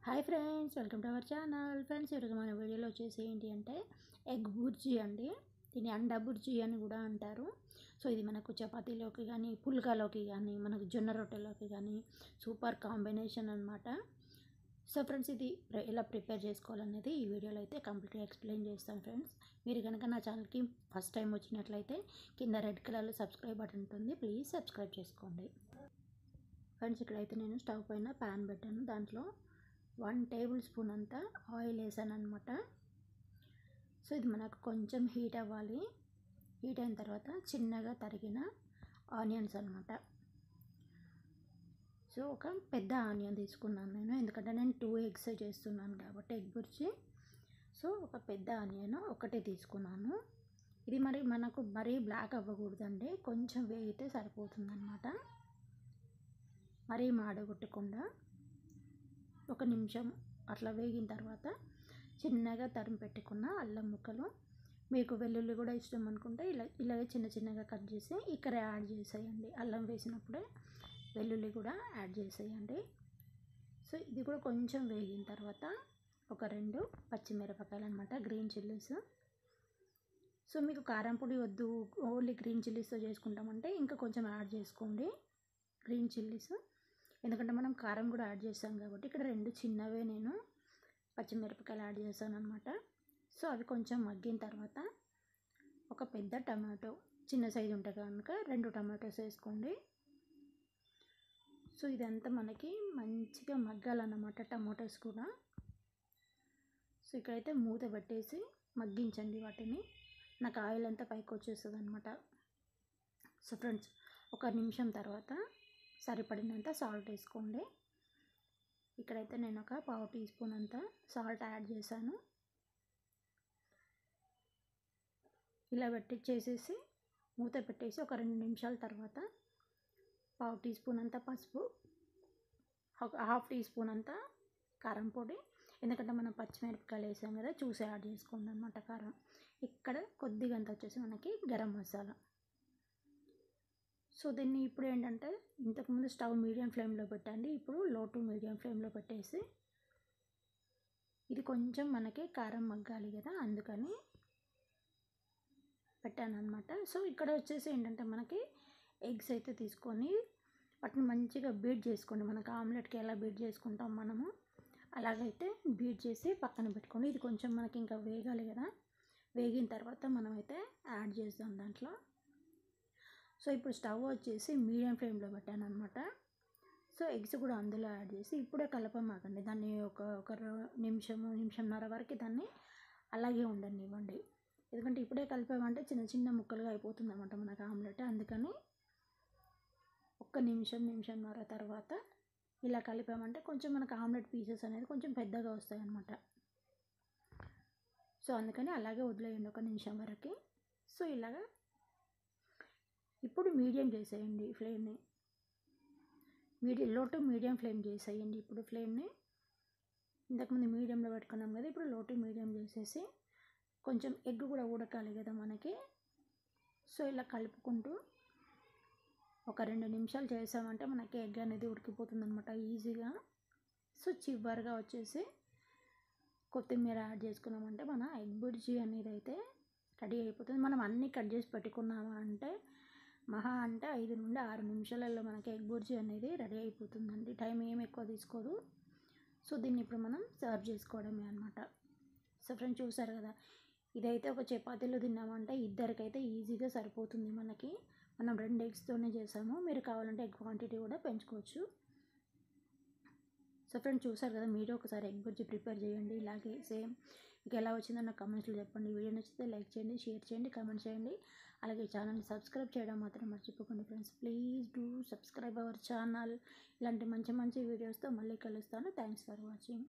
hi friends welcome to our channel friends ఈరోజు మన వీడియోలో వచ్చేసి ఏంటి అంటే ఎగ్ బుర్జీ అండి దీన్ని అండా బుర్జీ అని కూడా అంటారు సో ఇది మనకు చపాతీలోకి కానీ పుల్కాలోకి కానీ మనకు జొన్న రొట్టెలోకి కానీ సూపర్ కాంబినేషన్ అనమాట సో ఫ్రెండ్స్ ఇది ప్ర- ఎలా ప్రిపేర్ చేసుకోవాలనేది ఈ వీడియోలో అయితే కంప్లీట్గా ఎక్స్ప్లెయిన్ చేస్తాను ఫ్రెండ్స్ మీరు కనుక నా ఛానల్కి ఫస్ట్ టైం వచ్చినట్లయితే కింద రెడ్ కలర్లో సబ్స్క్రైబ్ బటన్ ఉంటుంది ప్లీజ్ సబ్స్క్రైబ్ చేసుకోండి ఫ్రెండ్స్ ఇక్కడైతే నేను స్టవ్ పైన ప్యాన్ పెట్టాను దాంట్లో వన్ టేబుల్ స్పూన్ అంతా ఆయిల్ వేసాను అనమాట సో ఇది మనకు కొంచెం హీట్ అవ్వాలి హీట్ అయిన తర్వాత చిన్నగా తరిగిన ఆనియన్స్ అనమాట సో ఒక పెద్ద ఆనియన్ తీసుకున్నాను నేను ఎందుకంటే నేను టూ ఎగ్స్ చేస్తున్నాను కాబట్టి ఎగ్ బుర్జీ సో ఒక పెద్ద ఆనియన్ ఒకటే తీసుకున్నాను ఇది మరి మనకు మరీ బ్లాక్ అవ్వకూడదండి కొంచెం వేగితే సరిపోతుందన్నమాట మరీ మాడగొట్టకుండా ఒక నిమిషం అట్లా వేగిన తర్వాత చిన్నగా తరిమి పెట్టుకున్న అల్లం ముక్కలు మీకు వెల్లుల్లి కూడా ఇష్టం అనుకుంటే ఇలా ఇలాగే చిన్న చిన్నగా కట్ చేసి ఇక్కడ యాడ్ చేసేయండి అల్లం వేసినప్పుడే వెల్లుల్లి కూడా యాడ్ చేసేయండి సో ఇది కూడా కొంచెం వేగిన తర్వాత ఒక రెండు పచ్చిమిరపకాయలు అనమాట గ్రీన్ చిల్లీస్ సో మీకు కారం పొడి వద్దు ఓన్లీ గ్రీన్ చిల్లీస్తో చేసుకుంటామంటే ఇంకా కొంచెం యాడ్ చేసుకోండి గ్రీన్ చిల్లీస్ ఎందుకంటే మనం కారం కూడా యాడ్ చేస్తాం కాబట్టి ఇక్కడ రెండు చిన్నవే నేను పచ్చిమిరపకాయలు యాడ్ చేశాను అనమాట సో అవి కొంచెం మగ్గిన తర్వాత ఒక పెద్ద టమాటో చిన్న సైజు ఉంటే కనుక రెండు టమాటోస్ వేసుకోండి సో ఇదంతా మనకి మంచిగా మగ్గాలన్నమాట టమాటోస్ కూడా సో ఇక్కడైతే మూత పెట్టేసి మగ్గించండి వాటిని నాకు ఆయిల్ అంతా పైకి వచ్చేస్తుంది అనమాట సో ఫ్రెండ్స్ ఒక నిమిషం తర్వాత సరిపడినంత సాల్ట్ వేసుకోండి ఇక్కడైతే నేను ఒక పావు టీ స్పూన్ అంత సాల్ట్ యాడ్ చేశాను ఇలా పెట్టి చేసేసి మూత పెట్టేసి ఒక రెండు నిమిషాల తర్వాత పావు టీ స్పూన్ అంత పసుపు ఒక హాఫ్ టీ స్పూన్ అంత కారం పొడి ఎందుకంటే మనం పచ్చిమిరపకాయలు వేసాం కదా చూసి యాడ్ చేసుకోండి అనమాట కారం ఇక్కడ కొద్దిగా అంత వచ్చేసి మనకి గరం మసాలా సో దీన్ని ఇప్పుడు ఏంటంటే ఇంతకుముందు స్టవ్ మీడియం ఫ్లేమ్లో పెట్టండి ఇప్పుడు లో టు మీడియం ఫ్లేమ్లో పెట్టేసి ఇది కొంచెం మనకి కారం మగ్గాలి కదా అందుకని పెట్టాను అనమాట సో ఇక్కడ వచ్చేసి ఏంటంటే మనకి ఎగ్స్ అయితే తీసుకొని వాటిని మంచిగా బీట్ చేసుకోండి మనకు ఆమ్లెట్కి ఎలా బీట్ చేసుకుంటాం మనము అలాగైతే బీట్ చేసి పక్కన పెట్టుకోండి ఇది కొంచెం మనకి ఇంకా వేగాలి కదా వేగిన తర్వాత మనమైతే యాడ్ చేద్దాం దాంట్లో సో ఇప్పుడు స్టవ్ వచ్చేసి మీడియం ఫ్లేమ్లో పెట్టాను అనమాట సో ఎగ్స్ కూడా అందులో యాడ్ చేసి ఇప్పుడే కలపమాకండి దాన్ని ఒక ఒక ర- నిమిషము నిమిషంన్నర వరకు దాన్ని అలాగే ఉండనివ్వండి ఎందుకంటే ఇప్పుడే కలిపామంటే చిన్న చిన్న ముక్కలుగా అయిపోతుంది అనమాట మనకు ఆమ్లెట్ అందుకని ఒక్క నిమిషం నిమిషంన్నర తర్వాత ఇలా కలిపామంటే కొంచెం మనకు ఆమ్లెట్ పీసెస్ అనేది కొంచెం పెద్దగా వస్తాయి అన్నమాట సో అందుకని అలాగే వదిలేయండి ఒక నిమిషం వరకు సో ఇలాగా ఇప్పుడు మీడియం చేసేయండి ఫ్లేమ్ని మీడియం లో టు మీడియం ఫ్లేమ్ చేసేయండి ఇప్పుడు ఫ్లేమ్ని ఇంతకుముందు మీడియంలో పెట్టుకున్నాం కదా ఇప్పుడు లో టు మీడియం చేసేసి కొంచెం ఎగ్ కూడా ఉడకాలి కదా మనకి సో ఇలా కలుపుకుంటూ ఒక రెండు నిమిషాలు చేసామంటే మనకి ఎగ్ అనేది ఉడికిపోతుంది అనమాట ఈజీగా సో చివరిగా వచ్చేసి కొత్తిమీర యాడ్ చేసుకున్నామంటే మన ఎగ్ బుర్జీ అనేది అయితే రెడీ అయిపోతుంది మనం అన్నీ కట్ చేసి పెట్టుకున్నామా అంటే మహా అంటే ఐదు నుండి ఆరు నిమిషాలలో మనకి ఎగ్ బుర్జీ అనేది రెడీ అయిపోతుందండి టైం ఏం ఎక్కువ తీసుకోదు సో దీన్ని ఇప్పుడు మనం సర్వ్ చేసుకోవడమే అనమాట సో ఫ్రెండ్స్ చూసారు కదా ఇదైతే ఒక చపాతీలో తిన్నామంటే ఇద్దరికైతే ఈజీగా సరిపోతుంది మనకి మనం రెండు ఎగ్స్తోనే చేసాము మీరు కావాలంటే ఎగ్ క్వాంటిటీ కూడా పెంచుకోవచ్చు సో ఫ్రెండ్స్ చూసారు కదా మీరు ఒకసారి ఎగ్ బుర్జీ ప్రిపేర్ చేయండి ఇలాగే సేమ్ మీకు ఎలా వచ్చిందో నాకు కమెంట్స్లో చెప్పండి వీడియో నచ్చితే లైక్ చేయండి షేర్ చేయండి కమెంట్ చేయండి అలాగే ఛానల్ని సబ్స్క్రైబ్ చేయడం మాత్రం మర్చిపోకండి friends please do subscribe our channel ఇలాంటి మంచి మంచి వీడియోస్తో మళ్ళీ కలుస్తాను థ్యాంక్స్ ఫర్ వాచింగ్